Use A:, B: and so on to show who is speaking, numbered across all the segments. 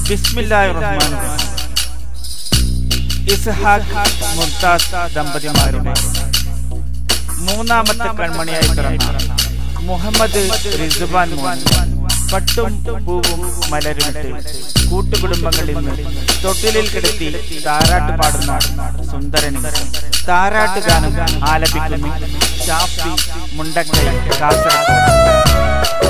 A: ബിസ്മില്ലാഹിർ റഹ്മാനിർ റഹീം. ഇസ്ഹാഖ് മുംതാസ് ദമ്പതിമാരുടെ മൂന്നാമത്തെ കൺമണിയായി പിറന്ന മുഹമ്മദ് റിസുബാൻ മോൻ പട്ടും പൂവും മലരുമിട്ട് കൂട്ടുകുടുംബങ്ങളിൽ നിന്ന് തൊട്ടിലിൽ കിടത്തി താരാട്ട് പാടുന്ന സുന്ദരനി താരാട്ട് ഗാനം ആലപിക്കുന്നു ഷാഫി മുണ്ടക്കൈ കാസർഗോഡ്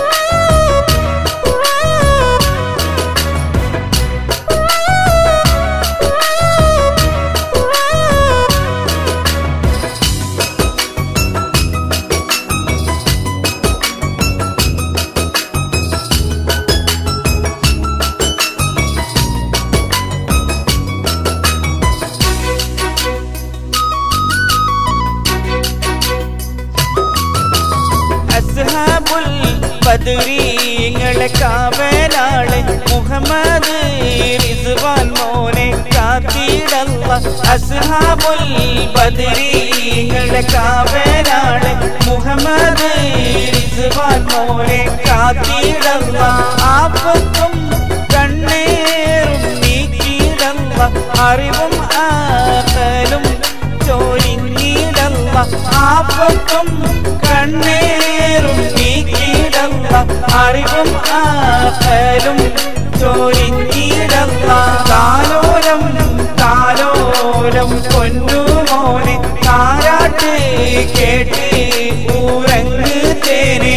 A: അസ്ഹാബുൽ ബദരീങ്ങളെ കാവലാളെ മുഹമ്മദ് റിസ്വാൻ മോനെ കാത്തിടല്ല അസ്ഹാബുൽ ബദരീങ്ങളെ കാവലാളെ മുഹമ്മദ് റിസ്വാൻ മോനെ കാത്തിടല്ല ആപത്തും കണ്ണേറും നീക്കിടല്ല അറിവും ആകലും ചോരിഞ്ഞിടല്ല ആപത്തും കണ്ണേറും നീക്കിടല്ല അറിവും ആകലും ചോരിഞ്ഞിടല്ല താലോലം താലോലം പൊന്നുമോനെ താരാട്ട് കേട്ട് ഊരങ്ങ് തേനേ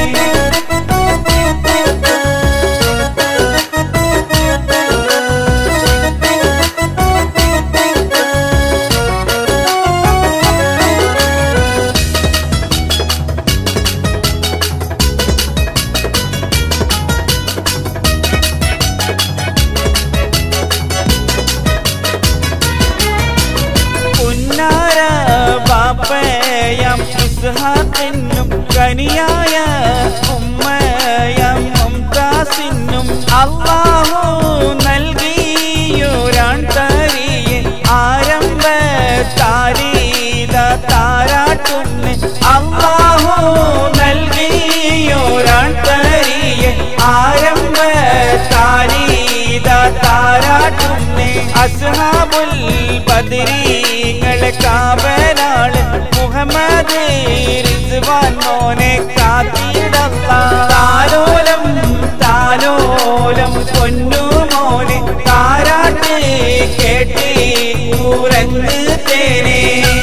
A: പുന്നാര ബാപ്പയാം ഇസ്ഹാഖിനും കനിയായ ഉമ്മയാം മുംതാസിനും അള്ളാഹു നൽകിയൊരാൺ തരിയെ ആരംഭ താരീത താരാട്ടുന്ന് അള്ളാഹു നൽകിയൊരാൺ തരിയെ ആരംഭ താരീത താരാട്ടുന്ന് അസ്ഹാബുൽ ബദരീങ്ങളെ കാവലാള് മുഹമ്മദ് റിസ്വാൻ മോനെ കാത്തിടല്ല താലോലം താലോലം പൊന്നു മോനെ താരാട്ട് കേട്ട് ഊരങ്ങ് തേനേ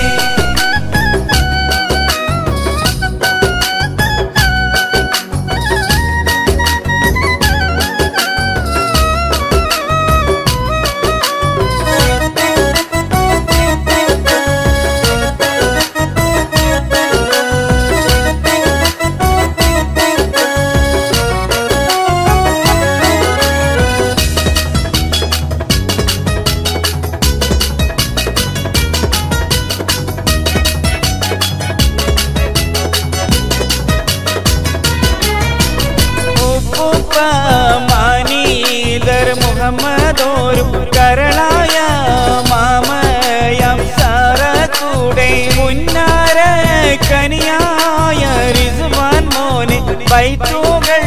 A: ഉപ്പുപ്പ മാനീതർ മുഹമ്മദോരും കരളായ മാമയം സാറ കൂടെ മുന്നാര കനിയായ റിസ്വാൻ മോനെ ബൈത്തുകൾ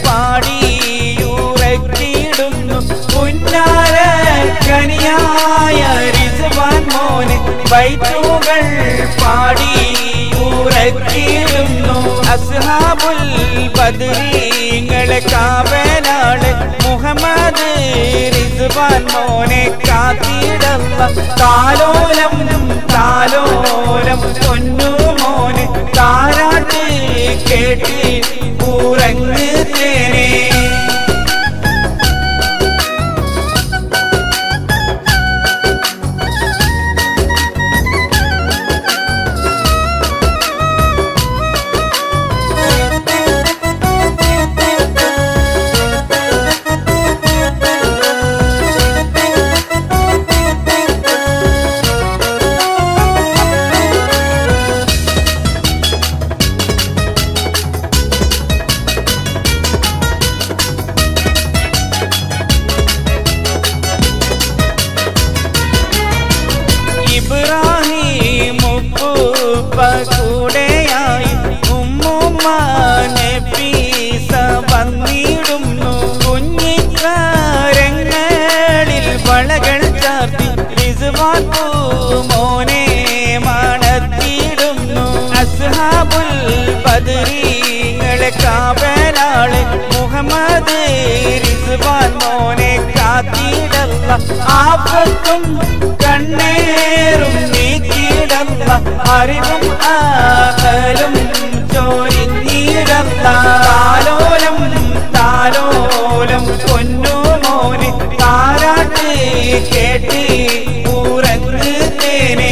A: പാടിയുറക്കിടുന്നു മുന്നാര കനിയായ റിസ്വാൻ മോനെ ബൈത്തുകൾ പാടിയുറക്കിടുന്നു അസ്ഹാബുൽ ബദരീങ്ങളെ കാവലാള് മുഹമ്മദ് റിസ്വാൻ മോനെ കാത്തിടല്ല താലോലം താലോലം പൊന്നു മോനെ താരാട്ട് കേട്ട് ഊരങ്ങ് തേനേ റിസ്വാൻ മോനെ കാത്തിടല്ല ആപത്തും കണ്ണേറും നീക്കിടല്ല അറിവും ആകലും ചോരിഞ്ഞിടല്ല താലോലം താലോലം പൊന്നു മോനെ താരാട്ട് കേട്ട് ഉറങ്ങ് തേനേ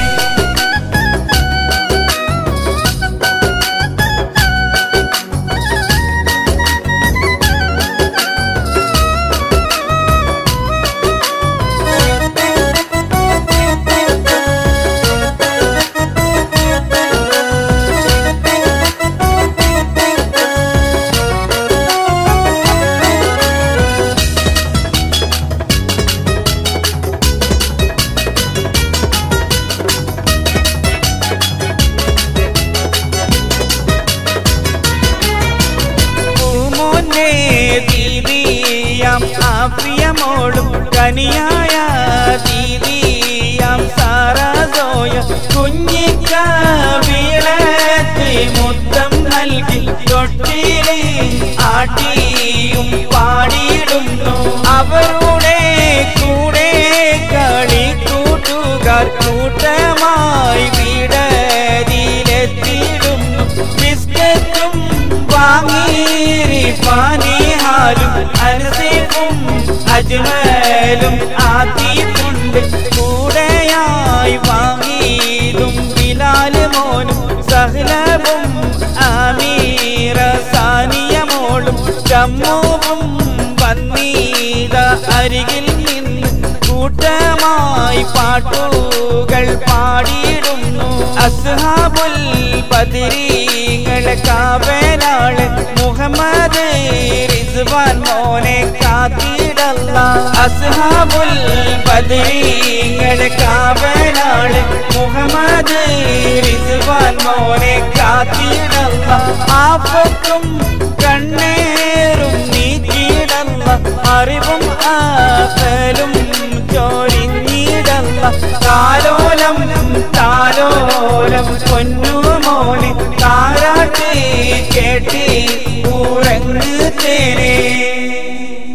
A: പൂമോനെ ദീദിയാം ആപ്രിയമോളും കനിയായ ദീദിയാം സാറാസോയ കുഞ്ഞിക്ക വീളത്തി മുത്തം നൽകി തൊട്ടിലെ ആട്ടിയും പാടിയിടുന്നു അവരുടെ കൂടെ കളി കൂട്ടുകാർ കൂട്ടമായി വീടതിലെത്തിയിടുന്നു ബിസ്ക്കറ്റും വാങ്ങീരി പാനിഹാലും അനസേഫും അജ്മലും ആത്തിയിട്ടുണ്ട് കൂടെയായി വാങ്ങിയതും ബിലാൽ മോനും സഹലവും ആമീറ സാനിയ മോളും ജമ്മുവും വന്നീത അരികിൽ നിന്ന് കൂട്ടമായി പാട്ടുകൾ പാടിയിടുന്നു അസ്ഹാബുൽ ബദരീങ്ങളെ കാവലാള് മുഹമ്മദ് റിസ്വാൻ മോനെ കാത്തിടല്ല അസ്ഹാബുൽ ബദരീങ്ങളെ കാവലാള് മുഹമ്മദ് റിസ്വാൻ മോനെ കാത്തിടല്ല ആപത്തും കണ്ണേറും നീക്കിടല്ല അറിവും ആകലും ചോരിഞ്ഞിടല്ല താലോലം താലോലം പൊന്നു മോനെ താരാട്ട് കേട്ട് ഉറങ്ങ് തേനേ